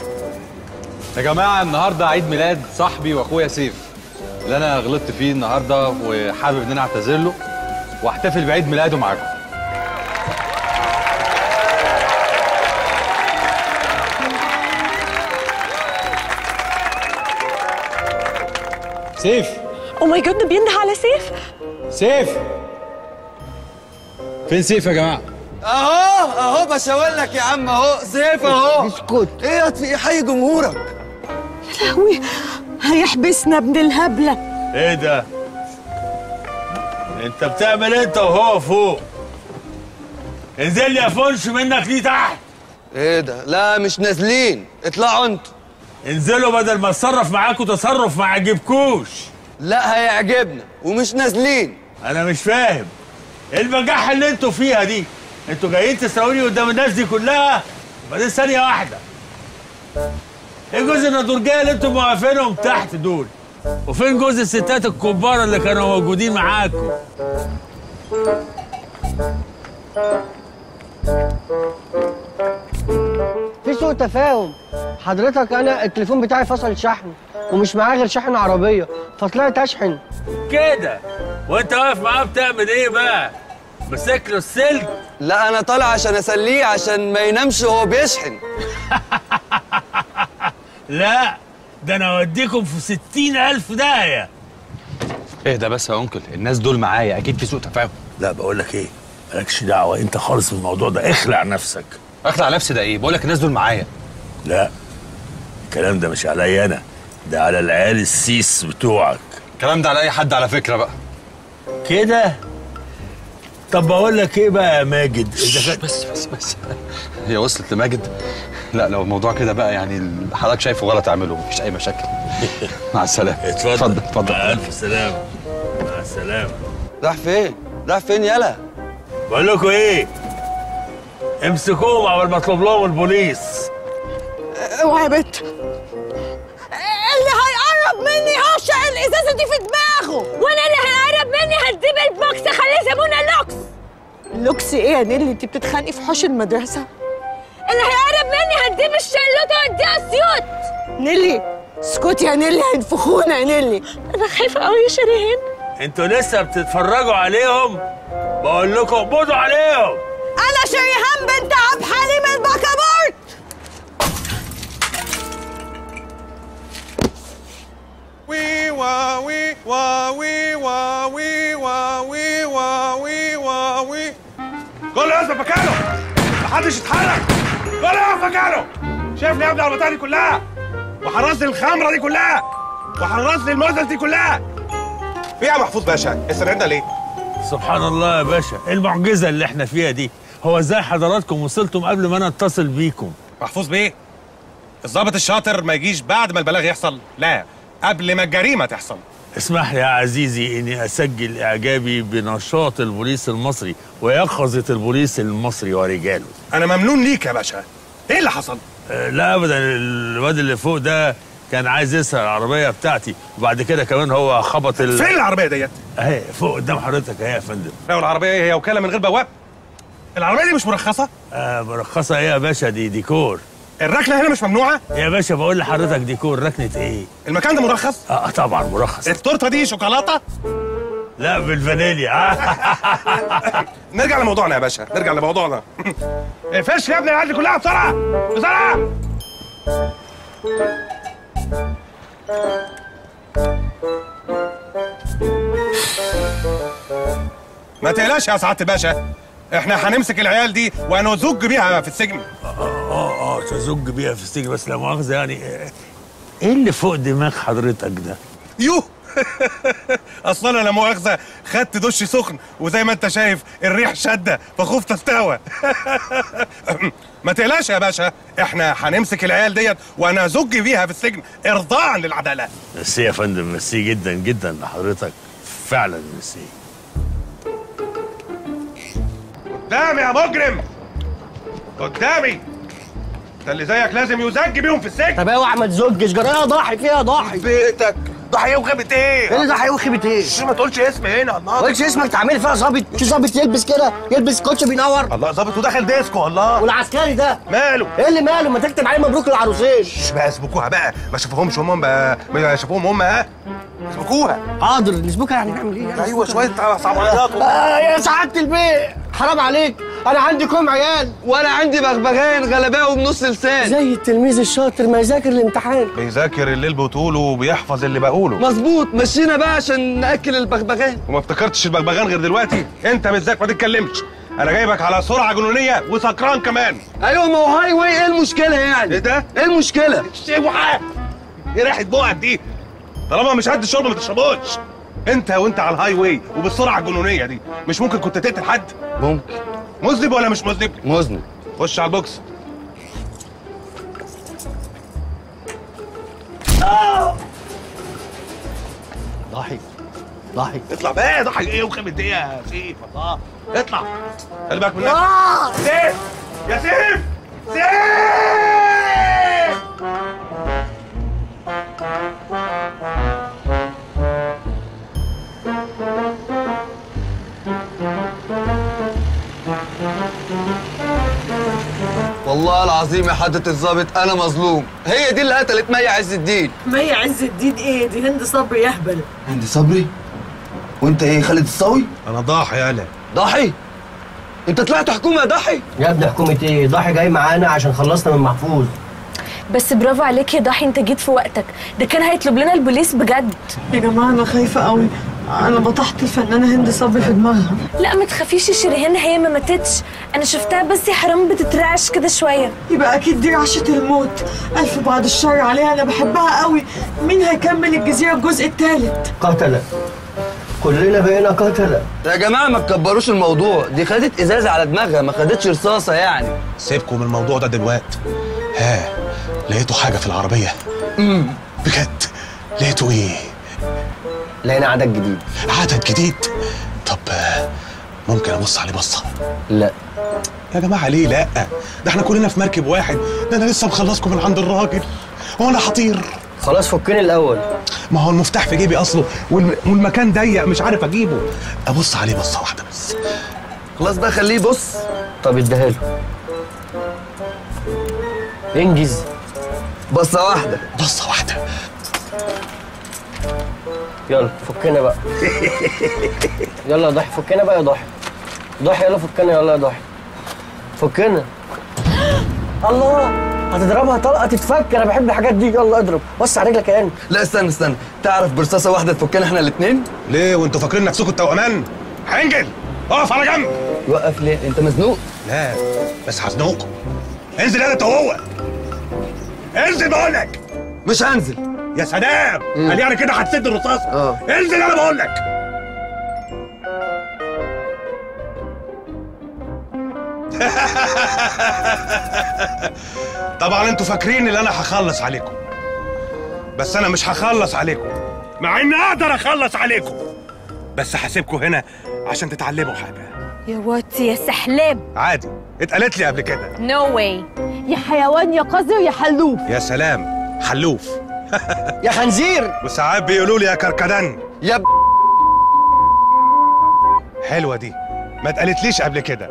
يا جماعه النهارده عيد ميلاد صاحبي واخويا سيف اللي انا غلطت فيه النهارده وحابب ان انا اعتذر له واحتفل بعيد ميلاده معاكم سيف او ماي جاد بينده على سيف سيف فين سيف يا جماعه اهو اهو بشاور لك يا عم اهو سيف اهو اسكت ايه يا في حي جمهورك لهوي هيحبسنا ابن الهبله ايه ده؟ انت بتعمل إيه انت وهو فوق انزل لي افنش منك ليه تحت ايه ده لا مش نازلين اطلعوا انتوا انزلوا بدل ما اتصرف معاكوا تصرف ما عجبكوش لا هيعجبنا ومش نازلين انا مش فاهم ايه البجاحه اللي انتوا فيها دي انتوا جايين تسرقوني قدام الناس دي كلها بعدين ثانيه واحده ايه جوز النضورجيه اللي انتوا موقفينهم تحت دول وفين جوز الستات الكبار اللي كانوا موجودين معاكم في سوء تفاهم حضرتك انا التليفون بتاعي فصل شحن ومش معايا غير شاحن عربيه فطلعت اشحن كده وانت واقف معاه بتعمل ايه بقى ماسك له السلك لا انا طالع عشان اسليه عشان ما ينامش وهو بيشحن لا ده انا اوديكم في ستين الف داهيه ايه ده بس يا انكل الناس دول معايا اكيد في سوء تفاهم لا بقول لك ايه مالكش دعوه انت خالص بالموضوع ده اخلع نفسك اخلع نفسي ده ايه بقول لك الناس دول معايا لا الكلام ده مش عليا انا ده على العيال السيس بتوعك الكلام ده على اي حد على فكره بقى كده طب بقول لك ايه بقى يا ماجد اذا كان بس بس بس هي وصلت لماجد لا لو الموضوع كده بقى يعني اللي حضرتك شايفه غلط اعمله مفيش اي مشاكل مع السلامه اتفضل اتفضل اتفضل مع الف سلامه مع السلامه راح فين راح فين يلا بقول لكم ايه امسكوهم قبل ما اطلب لهم البوليس اوعى يا بت اللي هيقرب مني هشق الازازه دي في دماغه وانا اللي هيقرب مني هديب البوكس خليه يسمونا لوكس لوكس ايه يا نيلي انت بتتخانقي في حوش المدرسه اللي هيقرب مني هديب الشلوت واديها سيوت نيلي اسكتي يا نيلي هينفخونا يا نيلي انا خايفه قوي يا شيرين انتوا لسه بتتفرجوا عليهم بقول لكم اقبضوا عليهم انا شريهان بنت عبد حليم البكابورت وي وا وي وا وي وا وي وا وي وا وي وا وي كله يقف مكانه محدش يتحرك كله يقف مكانه شايفني يا ابني على البتاعه دي كلها وحرص لي الخمره دي كلها وحرص لي الموزه دي كلها في يا محفوظ باشا استنى ليه؟ سبحان الله يا باشا ايه المعجزه اللي احنا فيها دي هو ازاي حضراتكم وصلتم قبل ما انا اتصل بيكم محفوظ بيه الضابط الشاطر ما يجيش بعد ما البلاغ يحصل لا قبل ما الجريمه تحصل اسمح لي يا عزيزي اني اسجل اعجابي بنشاط البوليس المصري ويقظه البوليس المصري ورجاله انا ممنون ليك يا باشا ايه اللي حصل أه، لا ابدا الواد اللي فوق ده كان عايز يسرق العربيه بتاعتي وبعد كده كمان هو خبط ال... فين العربيه ديت اهي فوق قدام حضرتك اهي يا فندم لو العربيه هي وكاله من غير بواب العربيه دي مش مرخصه آه مرخصه ايه يا باشا دي ديكور الركنه هنا مش ممنوعه يا باشا بقول لحضرتك ديكور ركنه ايه المكان ده مرخص اه طبعا مرخص التورته دي شوكولاته لا بالفانيليا آه. نرجع لموضوعنا يا باشا نرجع لموضوعنا فش يا ابني العيال دي كلها بسرعه بسرعه ما تقلقش يا سعاده الباشا احنا هنمسك العيال دي وهنزج بيها في السجن اه اه تزج بيها في السجن بس لا مؤاخذه يعني آه، ايه اللي فوق دماغ حضرتك ده؟ يوه اصلا انا لا مؤاخذه خدت دش سخن وزي ما انت شايف الريح شده فخفت استوى ما تقلقش يا باشا احنا هنمسك العيال ديت وهنزج بيها في السجن ارضاء للعداله ميرسي يا فندم ميرسي جدا جدا لحضرتك فعلا ميرسي قدامي يا مجرم قدامي ده اللي زيك لازم يزج بيهم في السجن طب اوعى ما تزجش جرايه ضاحي فيها ضاحي بيتك ضحيه وخيبه ايه ايه اللي ده هيقول خيبه ايه؟ مش ما تقولش اسم هنا ما الله قلتش اسمك تعملي فيها ظابط في ظابط يلبس كده يلبس كوتش بينور الله ظابط وداخل ديسكو الله والعسكري ده ماله ايه اللي ماله ما تكتب عليه مبروك للعروسين مش بقى اسبكوها بقى ما شافوهمش هم بقى ما شافوهم هم ها اسبكوها حاضر نسبوكها يعني نعمل ايه يعني ايوه شويه صعبانيات آه يا سعاده البيه حرام عليك انا عندي كوم عيال وانا عندي بغبغان غلباوي بنص لسان زي التلميذ الشاطر ما يذاكر الامتحان بيذاكر الليل بطوله وبيحفظ اللي بقوله مظبوط مشينا بقى عشان ناكل البغبغان وما افتكرتش البغبغان غير دلوقتي انت بالذات ما تتكلمش انا جايبك على سرعه جنونيه وسكران كمان ايوه ما هو هاي واي ايه المشكله يعني ايه ده ايه المشكله اوعى ايه ريحه بقك دي طالما مش قد الشرب ما تشربوش انت وانت على الهاي واي وبالسرعه الجنونيه دي مش ممكن كنت تقتل حد ممكن مذنب ولا مش مذنب مذنب خش على البوكس ضحي ضحي اطلع بقى ضحي ايه وخيبة ايه يا سيف الله اطلع خلي بالك من نفسك سيف يا سيف سيف والله العظيم يا حضرة الظابط انا مظلوم هي دي اللي قتلت مي عز الدين مي عز الدين ايه دي هند صبري يهبل هند صبري وانت ايه خالد الصاوي انا ضاحي انا ضحي انت طلعت حكومه يا ضحي يا ابني حكومه ايه ضحي جاي معانا عشان خلصنا من محفوظ بس برافو عليك يا ضحي انت جيت في وقتك ده كان هيطلب لنا البوليس بجد يا جماعه انا خايفه قوي انا بطحت الفنانه هند صبري في دماغها لا ما تخافيش يا شيرين هي ما ماتتش انا شفتها بس يا حرام بتترعش كده شويه يبقى اكيد دي رعشه الموت الف بعد الشر عليها انا بحبها قوي مين هيكمل الجزيره الجزء الثالث قتله كلنا بقينا قتله يا جماعه ما تكبروش الموضوع دي خدت ازازه على دماغها ما خدتش رصاصه يعني سيبكم من الموضوع ده دلوقتي ها لقيتوا حاجه في العربيه امم بجد لقيتوا ايه لقينا عدد جديد عدد جديد طب آه، ممكن ابص عليه بصه لا يا جماعه ليه لا ده احنا كلنا في مركب واحد ده انا لسه مخلصكم من عند الراجل هو انا حطير خلاص فكني الاول ما هو المفتاح في جيبي اصله والم- والمكان ضيق مش عارف اجيبه ابص عليه بصه واحده بس خلاص بقى خليه يبص طب اديها له انجز بصه واحده بصه واحده يلا فكنا بقى يلا يا ضحي فكنا بقى يا ضحي ضحي يلا فكنا يلا يا ضحي فكنا الله هتضربها طلقه تتفك انا بحب الحاجات دي يلا اضرب بص على رجلك يا انت لا استنى استنى تعرف برصاصه واحده تفكنا احنا الاثنين ليه وانتوا فاكرين نفسكم التوأمان هنجل اقف على جنب وقف ليه انت مزنوق لا بس هزنقكم انزل انا هو انزل بقول لك مش هنزل يا سلام قال يعني كده هتسد الرصاصه اه. انزل انا بقول لك طبعا انتوا فاكرين ان انا هخلص عليكم بس انا مش هخلص عليكم مع اني اقدر اخلص عليكم بس هسيبكم هنا عشان تتعلموا حاجه يا واتي يا سحلاب عادي اتقالت لي قبل كده نو واي يا حيوان يا قذر يا حلوف يا سلام حلوف يا خنزير وساعات بيقولوا لي يا كركدن يا ب... حلوه دي ما اتقالتليش قبل كده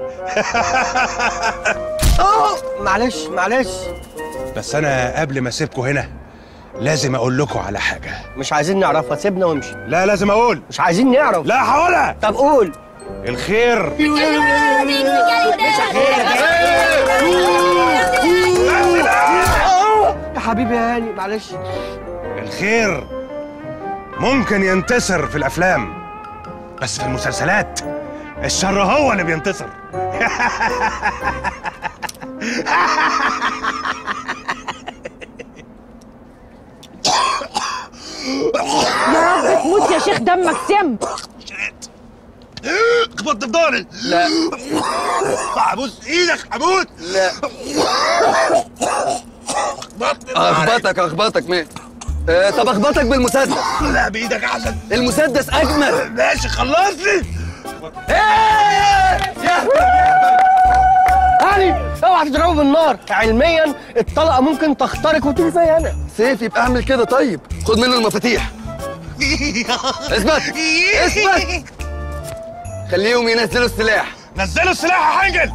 اه معلش معلش بس انا قبل ما اسيبكم هنا لازم اقول لكم على حاجه مش عايزين نعرفها سيبنا وامشي لا لازم اقول مش عايزين نعرف لا هقولها طب قول الخير يا حبيبي يا هاني معلش الخير ممكن ينتصر في الافلام بس في المسلسلات الشر هو اللي بينتصر موت يا شيخ دمك سم خبطت في ضهري لا ابوس ايدك هموت لا خبطت اخبطك اخبطك مين آه طب اخبطك بالمسدس لا بايدك احسن المسدس اجمل ماشي خلصني هاني اوعى تضربه بالنار علميا الطلقه ممكن تخترق وتيجي زي انا سيف يبقى اعمل كده طيب خد منه المفاتيح اثبت اثبت خليهم ينزلوا السلاح نزلوا السلاح يا حنجل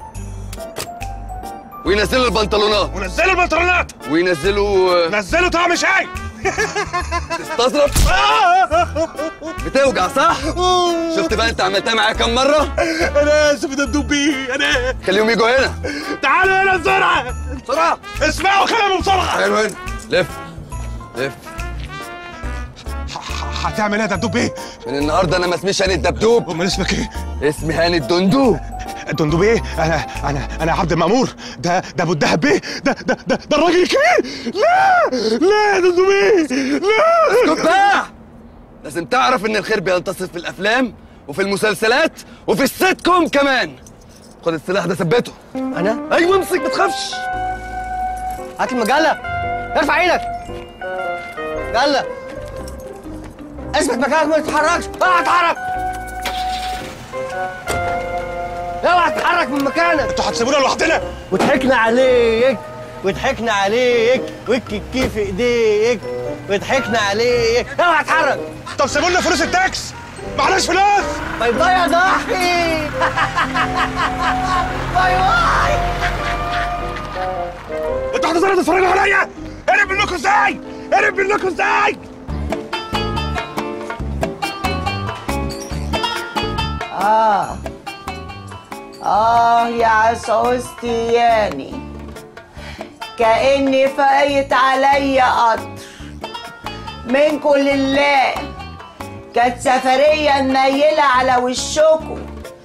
وينزلوا البنطلونات ونزلوا البنطلونات وينزلوا نزلوا طعم شاي تستظرف بتوجع صح؟ شفت بقى انت عملتها معايا كم مرة؟ انا اسف ده الدبي انا خليهم يجوا هنا تعالوا هنا بسرعه بسرعة اسمعوا كلامي بسرعه تعالوا هنا لف لف هتعمل ايه يا دبدوب من النهارده انا ما اسميش هاني الدبدوب امال اسمك ايه؟ اسمي هاني الدندوب دندوب ايه؟ انا انا انا عبد المأمور ده ده ابو الدهب بيه ده ده ده, ده الراجل الكبير لا لا يا دندوب ايه لا اسكت بقى لازم تعرف ان الخير بينتصر في الافلام وفي المسلسلات وفي السيت كوم كمان خد السلاح ده ثبته انا ايوه امسك ما تخافش هات المجله ارفع ايدك يلا اثبت مكانك ما تتحركش اوعى تتحرك اوعى تتحرك من مكانك انتوا هتسيبونا لوحدنا وضحكنا عليك وضحكنا عليك والكيكي في ايديك وضحكنا عليك اوعى تتحرك طب سيبوا لنا فلوس التاكس معلش فلوس باي باي يا ضحي باي باي انتوا هتظهروا تتفرجوا عليا هرب منكم ازاي هرب منكم ازاي آه آه يا عسعوستياني كأني فايت عليا قطر منكم لله كانت سفرية منيلة على وشكم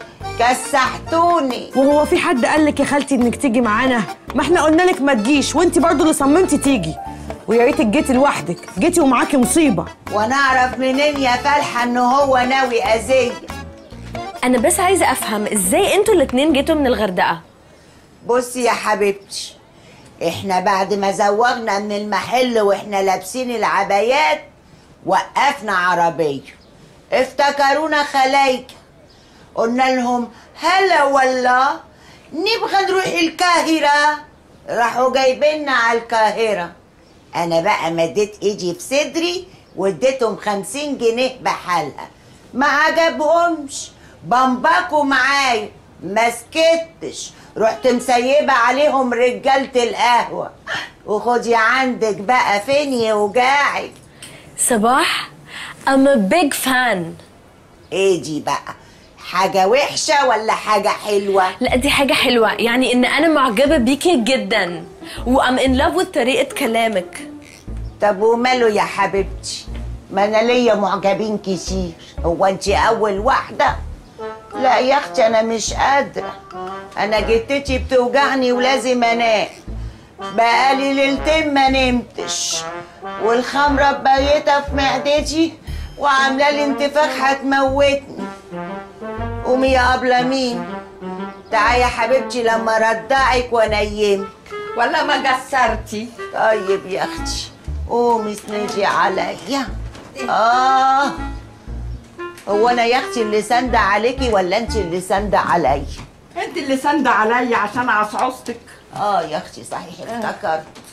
كسحتوني وهو في حد قال لك يا خالتي انك تيجي معانا ما احنا قلنا لك ما تجيش وانت برضو اللي صممتي تيجي ويا ريتك جيتي لوحدك جيتي ومعاكي مصيبه وانا اعرف منين يا فالحة ان هو ناوي اذية انا بس عايزه افهم ازاي انتوا الاتنين جيتوا من الغردقه بصي يا حبيبتي احنا بعد ما زوغنا من المحل واحنا لابسين العبايات وقفنا عربية افتكرونا خلايكة قلنا لهم هلا والله نبغى نروح القاهرة راحوا جايبيننا على القاهرة انا بقى مديت ايدي في صدري واديتهم خمسين جنيه بحالها ما عجبهمش بمبكوا معايا ما سكتش رحت مسيبة عليهم رجالة القهوة وخدي عندك بقى فين يوجعك صباح I'm a big fan ايه دي بقى حاجة وحشة ولا حاجة حلوة لا دي حاجة حلوة يعني ان انا معجبة بيكي جدا و I'm in love with طريقة كلامك طب وماله يا حبيبتي ما انا ليا معجبين كتير هو انت اول واحدة لا يا اختي انا مش قادرة انا جتتي بتوجعني ولازم انام بقالي ليلتين ما نمتش والخمرة بايتة في معدتي وعاملة لي انتفاخ هتموتني قومي يا أبلة مين تعالي يا حبيبتي لما ردعك وانيمك ولا ما قصرتي طيب يا اختي قومي اسندي عليا اه هو انا يا اختي اللي ساندة عليكي ولا انت اللي ساندة عليا انت اللي ساندة عليا عشان عصعصتك اه يا اختي صحيح افتكرت